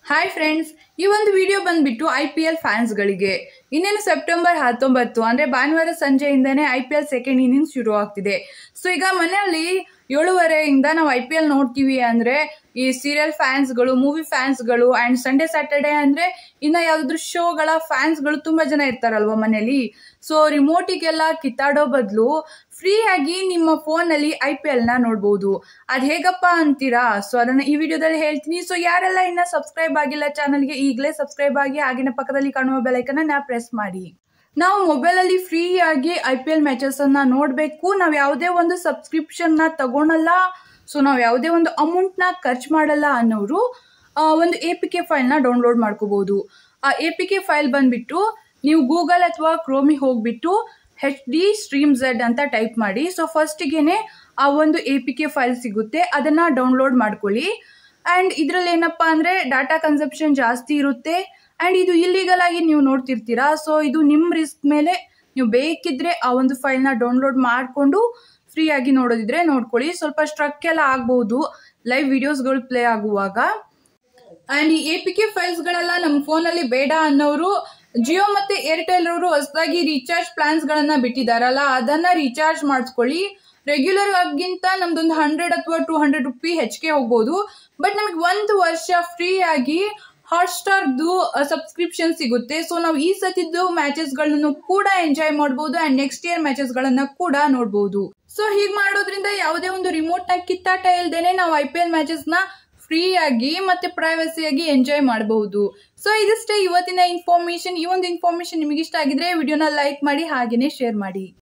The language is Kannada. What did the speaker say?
ಹಾಯ್ ಫ್ರೆಂಡ್ಸ್ ಈ ಒಂದು ವಿಡಿಯೋ ಬಂದ್ಬಿಟ್ಟು ಐ ಪಿ ಎಲ್ ಫ್ಯಾನ್ಸ್ಗಳಿಗೆ ಇನ್ನೇನು ಸೆಪ್ಟೆಂಬರ್ ಹತ್ತೊಂಬತ್ತು ಅಂದರೆ ಭಾನುವಾರ ಸಂಜೆಯಿಂದನೇ I P L second innings ಶುರು ಆಗ್ತಿದೆ ಸೊ ಈಗ ಮನೆಯಲ್ಲಿ ಏಳುವರೆಯಿಂದ ನಾವು ಐ ಪಿ ಎಲ್ ನೋಡ್ತೀವಿ ಅಂದರೆ ಈ ಸೀರಿಯಲ್ ಫ್ಯಾನ್ಸ್ಗಳು ಮೂವಿ ಫ್ಯಾನ್ಸ್ಗಳು ಆ್ಯಂಡ್ ಸಂಡೇ ಸ್ಯಾಟರ್ಡೇ ಅಂದರೆ ಇನ್ನು ಯಾವುದಾದ್ರೂ ಶೋಗಳ ಫ್ಯಾನ್ಸ್ಗಳು ತುಂಬ ಜನ ಇರ್ತಾರಲ್ವ ಮನೇಲಿ ಸೊ ರಿಮೋಟಿಗೆಲ್ಲ ಕಿತ್ತಾಡೋ ಬದಲು ಫ್ರೀಯಾಗಿ ನಿಮ್ಮ ಫೋನಲ್ಲಿ ಐ ಪಿ ಎಲ್ನ ನೋಡ್ಬೋದು ಅದು ಹೇಗಪ್ಪ ಅಂತೀರಾ ಸೊ ಅದನ್ನು ಈ ವಿಡಿಯೋದಲ್ಲಿ ಹೇಳ್ತೀನಿ ಸೊ ಯಾರೆಲ್ಲ ಇನ್ನು ಸಬ್ಸ್ಕ್ರೈಬ್ ಆಗಿಲ್ಲ ಚಾನಲ್ಗೆ ಈಗಲೇ ಸಬ್ಸ್ಕ್ರೈಬ್ ಆಗಿ ಆಗಿನ ಪಕ್ಕದಲ್ಲಿ ಕಾಣುವ ಬೆಲೈಕನ್ನ ಪ್ರೆಸ್ ಮಾಡಿ ನಾವು ಮೊಬೈಲಲ್ಲಿ ಫ್ರೀಯಾಗಿ ಐ ಪಿ ಎಲ್ ಮ್ಯಾಚಸನ್ನು ನೋಡಬೇಕು ನಾವು ಯಾವುದೇ ಒಂದು ಸಬ್ಸ್ಕ್ರಿಪ್ಷನ್ನ ತಗೊಳಲ್ಲ ಸೊ ನಾವು ಯಾವುದೇ ಒಂದು ಅಮೌಂಟ್ನ ಖರ್ಚು ಮಾಡಲ್ಲ ಅನ್ನೋರು ಆ, ಒಂದು ಎ ಪಿ ಕೆ ಫೈಲ್ನ ಡೌನ್ಲೋಡ್ ಮಾಡ್ಕೋಬೋದು ಆ ಎ ಪಿ ಕೆ ಫೈಲ್ ಬಂದುಬಿಟ್ಟು ನೀವು ಗೂಗಲ್ ಅಥವಾ ಕ್ರೋಮಿಗೆ ಹೋಗ್ಬಿಟ್ಟು ಹೆಚ್ ಡಿ ಸ್ಟ್ರೀಮ್ ಝೆಡ್ ಅಂತ ಟೈಪ್ ಮಾಡಿ ಸೊ ಫಸ್ಟಿಗೆ ಆ ಒಂದು ಎ ಪಿ ಕೆ ಫೈಲ್ ಸಿಗುತ್ತೆ ಅದನ್ನು ಡೌನ್ಲೋಡ್ ಮಾಡ್ಕೊಳ್ಳಿ ಆ್ಯಂಡ್ ಇದರಲ್ಲಿ ಏನಪ್ಪ ಅಂದರೆ ಡಾಟಾ ಕನ್ಸಪ್ಷನ್ ಜಾಸ್ತಿ ಇರುತ್ತೆ ಆ್ಯಂಡ್ ಇದು ಇಲ್ಲಿಗಲ್ ಆಗಿ ನೀವು ನೋಡ್ತಿರ್ತೀರಾ ಸೊ ಇದು ನಿಮ್ಮ ರಿಸ್ಕ್ ಮೇಲೆ ನೀವು ಬೇಕಿದ್ರೆ ಆ ಒಂದು ಫೈಲ್ನ ಡೌನ್ಲೋಡ್ ಮಾಡಿಕೊಂಡು ಫ್ರೀಯಾಗಿ ನೋಡೋದಿದ್ರೆ ನೋಡ್ಕೊಳ್ಳಿ ಸ್ವಲ್ಪ ಸ್ಟ್ರಕ್ ಎಲ್ಲ ಆಗ್ಬೋದು ಲೈವ್ ವಿಡಿಯೋಸ್ಗಳು ಪ್ಲೇ ಆಗುವಾಗ ಆ್ಯಂಡ್ ಈ ಎ ಪಿ ಕೆ ಫೈಲ್ಸ್ಗಳೆಲ್ಲ ನಮ್ಮ ಫೋನಲ್ಲಿ ಬೇಡ ಅನ್ನೋರು ಜಿಯೋ ಮತ್ತು ಏರ್ಟೆಲ್ ಅವರು ಹೊಸದಾಗಿ ರೀಚಾರ್ಜ್ ಪ್ಲಾನ್ಸ್ಗಳನ್ನು ಬಿಟ್ಟಿದ್ದಾರಲ್ಲ ಅದನ್ನು ರೀಚಾರ್ಜ್ ಮಾಡಿಸ್ಕೊಳ್ಳಿ ರೆಗ್ಯುಲರ್ ಆಗಿಂತ ನಮ್ದೊಂದು ಹಂಡ್ರೆಡ್ ಅಥವಾ ಟೂ ಹಂಡ್ರೆಡ್ ರುಪಿ ಹೆಚ್ಚಿಗೆ ಹೋಗ್ಬೋದು ಬಟ್ ನಮಗೆ ಒಂದು ವರ್ಷ ಫ್ರೀ ಆಗಿ ಹಾಟ್ಸ್ಟಾರ್ದು ಸಬ್ಸ್ಕ್ರಿಪ್ಷನ್ ಸಿಗುತ್ತೆ ಸೊ ನಾವು ಈ ಸತಿದ್ದು ಮ್ಯಾಚಸ್ಗಳನ್ನು ಕೂಡ ಎಂಜಾಯ್ ಮಾಡ್ಬೋದು ಆ್ಯಂಡ್ ನೆಕ್ಸ್ಟ್ ಇಯರ್ ಮ್ಯಾಚಸ್ಗಳನ್ನು ಕೂಡ ನೋಡ್ಬೋದು ಸೊ ಹೀಗೆ ಮಾಡೋದ್ರಿಂದ ಯಾವುದೇ ಒಂದು ರಿಮೋಟ್ನ ಕಿತ್ತಾಟ ಇಲ್ದೇನೆ ನಾವು ಐ ಪಿ ಎಲ್ ಮ್ಯಾಚಸ್ನ ಫ್ರೀಯಾಗಿ ಮತ್ತೆ ಪ್ರೈವಸಿಯಾಗಿ ಎಂಜಾಯ್ ಮಾಡಬಹುದು ಸೊ ಇದಿಷ್ಟೇ ಇವತ್ತಿನ ಇನ್ಫಾರ್ಮೇಶನ್ ಈ ಒಂದು ಇನ್ಫಾರ್ಮೇಶನ್ ನಿಮಗೆ ಇಷ್ಟ ಆಗಿದ್ರೆ ವಿಡಿಯೋನ ಲೈಕ್ ಮಾಡಿ ಹಾಗೇನೆ ಶೇರ್ ಮಾಡಿ